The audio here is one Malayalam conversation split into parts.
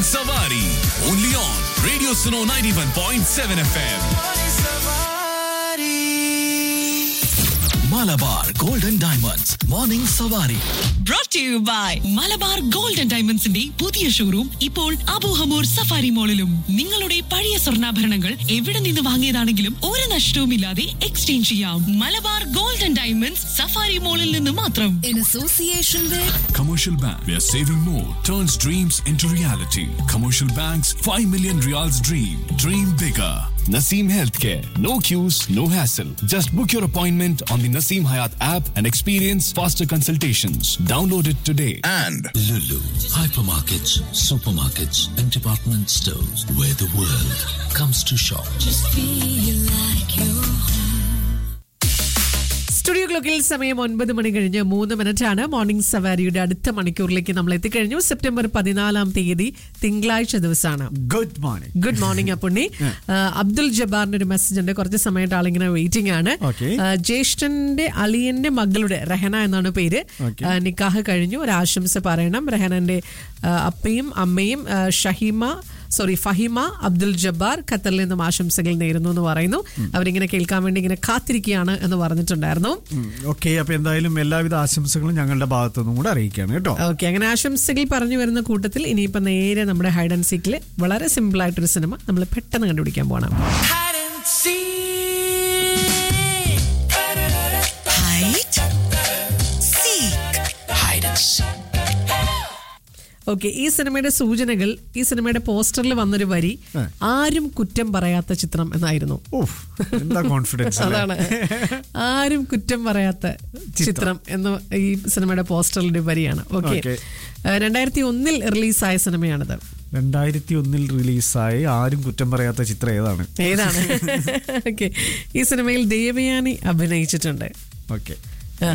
Savari. Only on Radio Suno 91.7 FM. Malabar Golden Diamonds. Morning Savari. brought to you by Malabar gold and ഡയമണ്ട്സിന്റെ പുതിയ ഷോറൂം ഇപ്പോൾ അബൂഹമൂർ സഫാരി മോളിലും നിങ്ങളുടെ പഴയ സ്വർണ്ണാഭരണങ്ങൾ എവിടെ നിന്ന് വാങ്ങിയതാണെങ്കിലും ഒരു നഷ്ടവുമില്ലാതെ എക്സ്ചേഞ്ച് ചെയ്യാം Malabar gold and diamonds Safari മോളിൽ നിന്ന് മാത്രം in association with Commercial Bank, where saving more turns dreams into reality. Commercial Bank's 5 million reals dream. Dream bigger. Naseem Healthcare. No queues, no hassle. Just book your appointment on the Naseem Hayat app and experience faster consultations. Download it today. and Lulu, hypermarkets, supermarkets, and department stores where the world comes to shop. Studio ക്ലോക്കിൽ സമയം ഒൻപത് മണി കഴിഞ്ഞ് മൂന്ന് മിനിറ്റ് ആണ് മോർണിംഗ് സവാരിയുടെ അടുത്ത മണിക്കൂറിലേക്ക് നമ്മൾ എത്തിക്കഴിഞ്ഞു സെപ്റ്റംബർ പതിനാലാം തീയതി തിങ്കളാഴ്ച ദിവസമാണ് good morning good morning Appunni ആ, അബ്ദുൽ ജബ്ബാറിന്റെ ഒരു മെസ്സേജ് ഉണ്ട് കുറച്ച് സമയത്ത് ആളിങ്ങനെ വെയിറ്റിംഗ് ആണ് Okay. ആ, ജ്യേഷ്ഠന്റെ അളിയന്റെ മകളുടെ റഹന എന്നാണ് പേര് Okay. ആ, നിക്കാഹ് കഴിഞ്ഞു ഒരു ആശംസ പറയണം റഹനന്റെ ആ, അപ്പയും അമ്മയും ആ, ഷഹിമ സോറി ഫഹിമ അബ്ദുൽ ജബ്ബാർ ഖത്തറിൽ നിന്നും ആശംസകൾ നേരുന്നു എന്ന് പറയുന്നു അവരിങ്ങനെ കേൾക്കാൻ വേണ്ടി ഇങ്ങനെ കാത്തിരിക്കുകയാണ് എന്ന് പറഞ്ഞിട്ടുണ്ടായിരുന്നു ഓക്കെ അപ്പൊ എന്തായാലും എല്ലാവിധ ആശംസകളും ഞങ്ങളുടെ ഭാഗത്തു നിന്നും കൂടെ അറിയിക്കുകയാണ് കേട്ടോ ഓക്കെ അങ്ങനെ ആശംസകൾ പറഞ്ഞു വരുന്ന കൂട്ടത്തിൽ ഇനിയിപ്പോ നേരെ നമ്മുടെ ഹൈഡ് ആൻഡ് സീക്കിൽ വളരെ സിമ്പിൾ ആയിട്ടൊരു സിനിമ നമ്മൾ പെട്ടെന്ന് കണ്ടുപിടിക്കാൻ പോകണം Hide and seek. ഓക്കെ ഈ സിനിമയുടെ സൂചനകൾ ഈ സിനിമയുടെ പോസ്റ്ററിൽ വന്നൊരു വരി ആ. ആരും കുറ്റം പറയാത്ത ചിത്രം എന്നായിരുന്നു ഓഫ് എന്താ കോൺഫിഡൻസ് അതാണ് ആരും കുറ്റം പറയാത്ത ചിത്രം എന്ന് ഈ സിനിമയുടെ പോസ്റ്ററിൽ ഒരു വരിയാണ് ഓക്കെ Okay. രണ്ടായിരത്തി ഒന്നിൽ റിലീസായ സിനിമയാണിത് രണ്ടായിരത്തി ഒന്നിൽ റിലീസായി ആരും കുറ്റം പറയാത്ത ചിത്രം ഏതാണ് ഏതാണ് ഓക്കെ ഈ സിനിമയിൽ ദേവയാനി അഭിനയിച്ചിട്ടുണ്ട് ഓക്കെ ആ.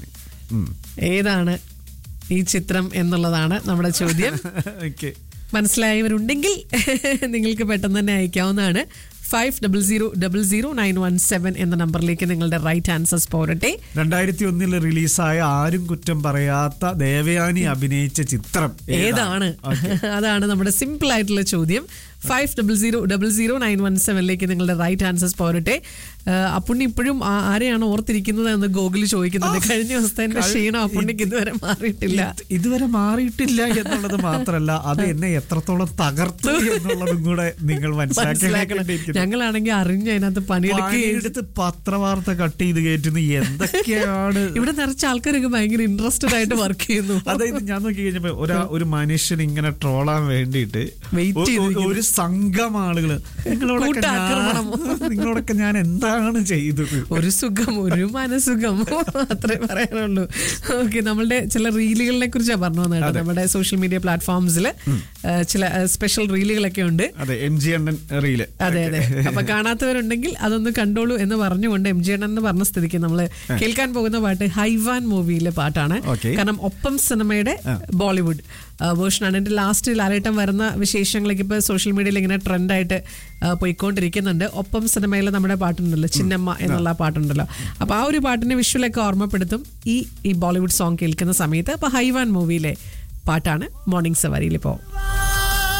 ഏതാണ് ഈ ചിത്രം എന്നുള്ളതാണ് നമ്മുടെ ചോദ്യം ഓക്കെ മനസ്സിലായവരുണ്ടെങ്കിൽ നിങ്ങൾക്ക് പെട്ടെന്ന് തന്നെ അയക്കാവുന്നതാണ് five double zero double zero nine one seven എന്ന നമ്പറിലേക്ക് നിങ്ങളുടെ റൈറ്റ് ആൻസേഴ്സ് പോരട്ടെ രണ്ടായിരത്തി ഒന്നിൽ റിലീസായ ആരും കുറ്റം പറയാത്ത ദേവയാനി അഭിനയിച്ച ചിത്രം ഏതാണ് അതാണ് നമ്മുടെ സിമ്പിൾ ആയിട്ടുള്ള ചോദ്യം five double zero double zero nine one സെവനിലേക്ക് നിങ്ങളുടെ റൈറ്റ് ആൻസേഴ്സ് പോരട്ടെ അപ്പുണ്ണി ഇപ്പോഴും ആ- ആരെയാണ് ഓർത്തിരിക്കുന്നത് എന്ന് ഗോകുൽ ചോദിക്കുന്നുണ്ട് കഴിഞ്ഞ ദിവസത്തെ എന്റെ ക്ഷീണം അപ്പുണ്ണിക്ക് ഇതുവരെ മാറിയിട്ടില്ല ഇത് ഇതുവരെ മാറിയിട്ടില്ല എന്നുള്ളത് മാത്രമല്ല അത് എന്നെ എത്രത്തോളം തകർത്തു എന്നുള്ളതും കൂടെ നിങ്ങൾ മനസ്സിലാക്കണം മനസ്സിലാക്കേണ്ടിയിരിക്കുന്നു ഞങ്ങളാണെങ്കിൽ അറിഞ്ഞ് അതിനകത്ത് പണിയെടുക്കുകയും പണിയെടുത്ത് പത്രവാർത്ത കട്ട് ചെയ്ത് കയറ്റുന്ന എന്തൊക്കെയാണ് ഇവിടെ നിറച്ച ആൾക്കാരൊക്കെ ഭയങ്കര ഇൻട്രസ്റ്റഡ് ആയിട്ട് വർക്ക് ചെയ്യുന്നു അതായത് ഞാൻ നോക്കി കഴിഞ്ഞപ്പോ ഒരാ ഒരു മനുഷ്യൻ ഇങ്ങനെ ട്രോളാൻ വേണ്ടിയിട്ട് Wait ഒ- ഒ- ചെയ്തിരിക്കുന്നു. ഒരു സംഘം ആളുകള് നിങ്ങളോടൊക്കെ കൂട്ടാക്രമണം. ഞാൻ- നിങ്ങളോടൊക്കെ ഞാൻ എന്താണ് ചെയ്തത് ഒരു സുഖം ഒരു മനസുഖം അത്രേ പറയാനുള്ളൂ ഓക്കെ നമ്മളുടെ ചില റീലുകളെ കുറിച്ചാണ് പറഞ്ഞു വന്നത് കേട്ടോ. നമ്മുടെ സോഷ്യൽ മീഡിയ പ്ലാറ്റ്ഫോംസിൽ ചില സ്പെഷ്യൽ റീലുകളൊക്കെ ഉണ്ട് അതെ എം ജി അണ്ണൻ റീല് അതെ അതെ അപ്പൊ കാണാത്തവരുണ്ടെങ്കിൽ അതൊന്ന് കണ്ടോളൂ എന്ന് പറഞ്ഞുകൊണ്ട് എം ജി എന്ന് പറഞ്ഞ സ്ഥിതിക്ക് നമ്മൾ കേൾക്കാൻ പോകുന്ന പാട്ട് ഹൈവാൻ മൂവിയിലെ പാട്ടാണ് Okay. കാരണം ഒപ്പം സിനിമയുടെ ബോളിവുഡ് വേർഷനാണ് എന്റെ ലാസ്റ്റ് ലാലേട്ടം വരുന്ന വിശേഷങ്ങളൊക്കെ ഇപ്പൊ സോഷ്യൽ മീഡിയയിൽ ഇങ്ങനെ ട്രെൻഡായിട്ട് പോയിക്കൊണ്ടിരിക്കുന്നുണ്ട് ഒപ്പം സിനിമയിൽ നമ്മുടെ പാട്ടുണ്ടല്ലോ ചിന്നമ്മ എന്നുള്ള പാട്ടുണ്ടല്ലോ അപ്പൊ ആ ഒരു പാട്ടിന്റെ വിഷ്വലൊക്കെ ഓർമ്മപ്പെടുത്തും ഈ ഈ ബോളിവുഡ് സോങ് കേൾക്കുന്ന സമയത്ത് അപ്പൊ ഹൈവാൻ മൂവിയിലെ പാട്ടാണ് മോർണിംഗ് സവാരിയിൽ ഇപ്പോൾ